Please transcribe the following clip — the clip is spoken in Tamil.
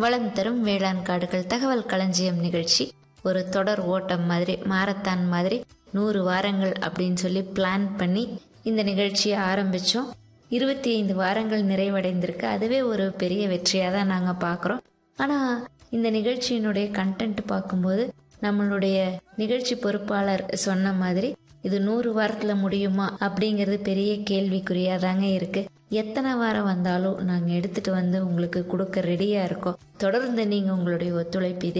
வளம் தரும் வேளாண் காடுகள் தகவல் களஞ்சியம் நிகழ்ச்சி ஒரு தொடர் ஓட்டம் மாதிரி மாரத்தான் மாதிரி நூறு வாரங்கள் அப்படின்னு சொல்லி பிளான் பண்ணி இந்த நிகழ்ச்சியை ஆரம்பித்தோம் இருபத்தி ஐந்து வாரங்கள் நிறைவடைந்திருக்கு அதுவே ஒரு பெரிய வெற்றியாக தான் நாங்கள் பார்க்குறோம் ஆனால் இந்த நிகழ்ச்சியினுடைய கண்டென்ட் பார்க்கும்போது நம்மளுடைய நிகழ்ச்சி பொறுப்பாளர் சொன்ன மாதிரி இது நூறு வாரத்தில் முடியுமா அப்படிங்கிறது பெரிய கேள்விக்குறியாக தாங்க இருக்குது எத்தனை வாரம் வந்தாலும் நாங்கள் எடுத்துகிட்டு வந்து உங்களுக்கு கொடுக்க ரெடியாக இருக்கோம் தொடர்ந்து நீங்கள் உங்களுடைய ஒத்துழைப்பு இதே